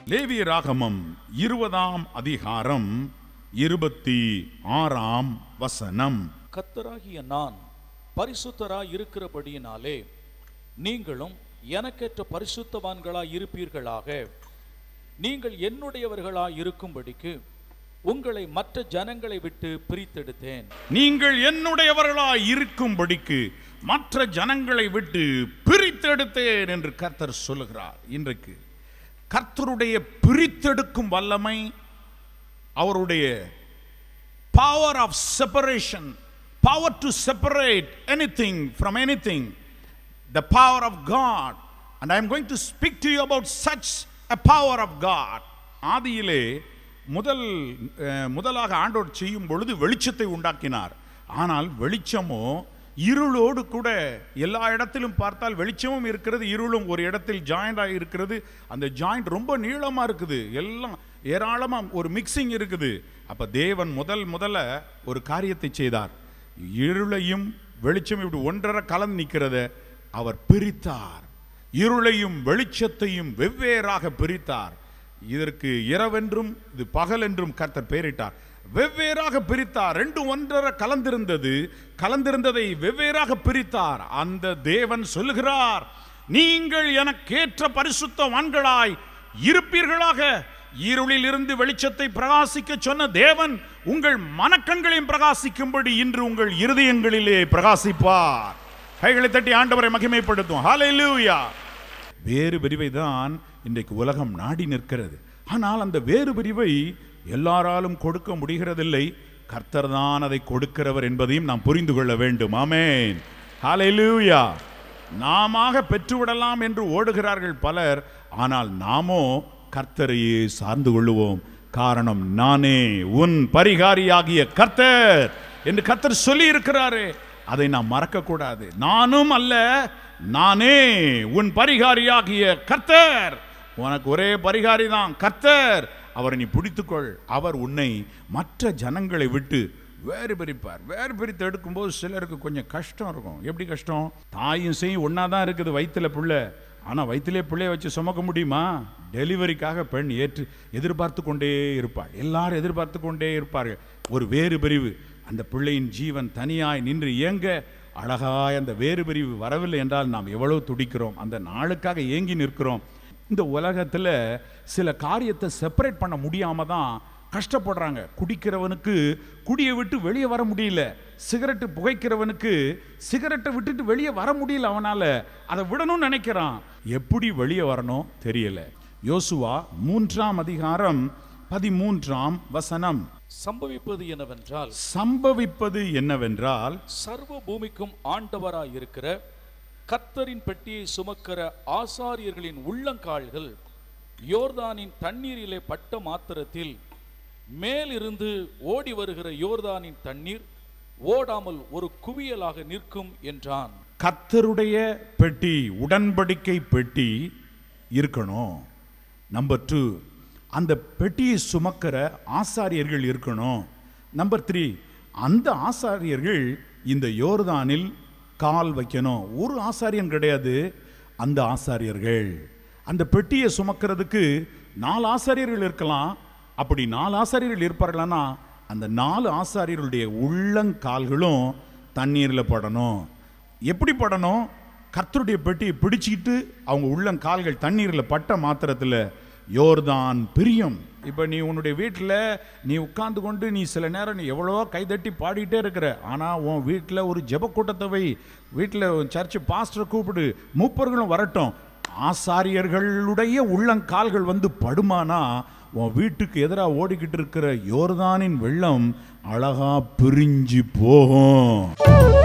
லேவிய ராகமம் இருபதாம் அதிகாரம் இருபத்தி ஆறாம் வசனம் கர்த்தராகிய நான் பரிசுத்தராய் இருக்கிறபடியினாலே நீங்களும் எனக்கேற்ற பரிசுத்தவான்களாய் இருப்பீர்களாக நீங்கள் என்னுடையவர்களாய் இருக்கும்படிக்கு உங்களை மற்ற ஜனங்களை விட்டு பிரித்தெடுத்தேன் நீங்கள் என்னுடையவர்களாய் இருக்கும்படிக்கு மற்ற ஜனங்களை விட்டு பிரித்தெடுத்தேன் என்று கர்த்தர் சொல்லுகிறார் இன்றைக்கு கர்த்தருடைய பிரித்தெடுக்கும் வல்லமை அவருடைய power of separation power to separate anything from anything the power of God and I am going to speak to you about such a power of God ஆதியிலே முதல் அஹ், முதலாக ஆண்டவர் செய்யும் பொழுது வெளிச்சத்தை உண்டாக்கினார் ஆனால் வெளிச்சமோ இருளோடு கூட எல்லா இடத்திலும் பார்த்தால் வெளிச்சமும் இருக்கிறது இருளும் ஒரு இடத்தில் ஜாயிண்டாக இருக்கிறது அந்த ஜாயிண்ட் ரொம்ப நீளமா இருக்குது எல்லாம் ஏராளமா ஒரு மிக்சிங் இருக்குது அப்ப தேவன் முதல் முதல்ல ஒரு காரியத்தை செய்தார் இருளையும் வெளிச்சம் இப்படி ஒன்றரை கலந்து நிற்கிறத அவர் பிரித்தார் இருளையும் வெளிச்சத்தையும் வெவ்வேறாக பிரித்தார் இதற்கு இரவென்றும் இது பகல் என்றும் கர்த்தர் பெயரிட்டார் வெவ்வேறாக பிரித்தார் ரெண்டு ஒன்றரை கலந்திருந்தது கலந்திருந்ததை வெவ்வேறாக பிரித்தார் அந்த தேவன் சொல்லுகிறார் நீங்கள் எனக்கேற்ற பரிசுத்தவான்களாய் இருப்பீர்களாக இருளில் இருந்து வெளிச்சத்தை பிரகாசிக்க சொன்ன தேவன் உங்கள் மனக்கண்களையும் பிரகாசிக்கும்படி இன்று உங்கள் இருதயங்களிலே பிரகாசிப்பார் கைகளை தட்டி ஆண்டவரை மகிமைப்படுத்தும் ஹalleluya வேறு பிரிவை தான் இன்றைக்கு உலகம் நாடி நிற்கிறது ஆனால் அந்த வேறு பிரிவை எல்லாராலும் கொடுக்க முடிகிறதில்லை கர்த்தர் தான் அதை கொடுக்கிறவர் என்பதையும் நாம் புரிந்து கொள்ள வேண்டும் ஆமென் ஹalleluya நாமாக பெற்றுவிடலாம் என்று ஓடுகிறார்கள் பலர் ஆனால் நாமோ கர்த்தரையே சார்ந்து கொள்ளுவோம் காரணம் நானே உன் பரிகாரியாகிய கர்த்தர் என்று கர்த்தர் சொல்லி இருக்கிறாரே அதை நாம் மறக்க கூடாது நானும் அல்ல நானே உன் பரிகாரியாகிய கர்த்தர் உனக்கு ஒரே பரிகாரி தான் கர்த்தர் அவரை நீ பிடித்துக்கொள் அவர் உன்னை மற்ற ஜனங்களை விட்டு வேறு பிரிப்பார் வேறு பிரித்து எடுக்கும்போது சிலருக்கு கொஞ்சம் கஷ்டம் இருக்கும் எப்படி கஷ்டம் தாயும் செய்யும் ஒன்றா தான் இருக்குது வயிற்றுல பிள்ளை ஆனால் வயிற்றிலே பிள்ளைய வச்சு சுமக்க முடியுமா டெலிவரிக்காக பெண் ஏற்று எதிர்பார்த்து கொண்டே இருப்பாள் எல்லாரும் எதிர்பார்த்து கொண்டே இருப்பார்கள் ஒரு வேறு பிரிவு அந்த பிள்ளையின் ஜீவன் தனியாய் நின்று இயங்க அழகாய் அந்த வேறு பிரிவு வரவில்லை என்றால் நாம் எவ்வளவு துடிக்கிறோம் அந்த நாளுக்காக ஏங்கி நிற்கிறோம் இந்த உலகத்தில் சில காரியத்தை செப்பரேட் பண்ண முடியாம தான் கஷ்டப்படுறாங்க குடிக்கிறவனுக்கு குடியை விட்டு வெளியே வர முடியல சிகரெட்டு புகைக்கிறவனுக்கு சிகரெட்டை விட்டுட்டு வெளியே வர முடியல அவனால அதை விடணும்னு நினைக்கிறான் எப்படி வெளியே வரணும் தெரியல யோசுவா மூன்றாம் அதிகாரம் பதிமூன்றாம் வசனம் சம்பவிப்பது என்னவென்றால் சம்பவிப்பது என்னவென்றால் சர்வ பூமிக்கும் ஆண்டவராய் இருக்கிற கர்த்தரின் பெட்டியை சுமக்கிற ஆசாரியர்களின் உள்ளங்கால்கள் யோர்தானின் தண்ணீரிலே பட்ட மாத்திரத்தில் மேலிருந்து ஓடி வருகிற யோர்தானின் தண்ணீர் ஓடாமல் ஒரு குவியலாக நிற்கும் என்றான் கர்த்தருடைய பெட்டி உடன்படிக்கை பெட்டி இருக்கணும் நம்பர் டூ அந்த பெட்டியை சுமக்கிற ஆசாரியர்கள் இருக்கணும் நம்பர் த்ரீ அந்த ஆசாரியர்கள் இந்த யோர்தானில் கால் வைக்கணும் ஒரு ஆசாரியன் கிடையாது அந்த ஆசாரியர்கள் அந்த பெட்டியை சுமக்கிறதுக்கு நாலு ஆசாரியர்கள் இருக்கலாம் அப்படி நாலு ஆசாரியர்கள் இருப்பார்களானா அந்த நாலு ஆசாரியர்களுடைய உள்ளங்கால்களும் தண்ணீரில் படணும் எப்படி படணும் கர்த்தருடைய பெட்டியை பிடிச்சிக்கிட்டு அவங்க உள்ளங்கால்கள் தண்ணீரில் பட்ட மாத்திரத்தில் யோர்தான் பிரியம் இப்போ நீ உன்னுடைய வீட்டில் நீ உட்கார்ந்து கொண்டு நீ சில நேரம் நீ எவ்வளவோ கைதட்டி பாடிட்டே இருக்கிற ஆனால் உன் வீட்டில் ஒரு ஜெப கூட்டத்தை வை வீட்டில் சர்ச்சு பாஸ்டரை கூப்பிடு மூப்பர்களும் வரட்டும் ஆசாரியர்களுடைய உள்ளங்கால்கள் வந்து படுமானா உன் வீட்டுக்கு எதிராக ஓடிக்கிட்டு இருக்கிற யோர்தானின் வெள்ளம் அழகா பிரிஞ்சு போகும்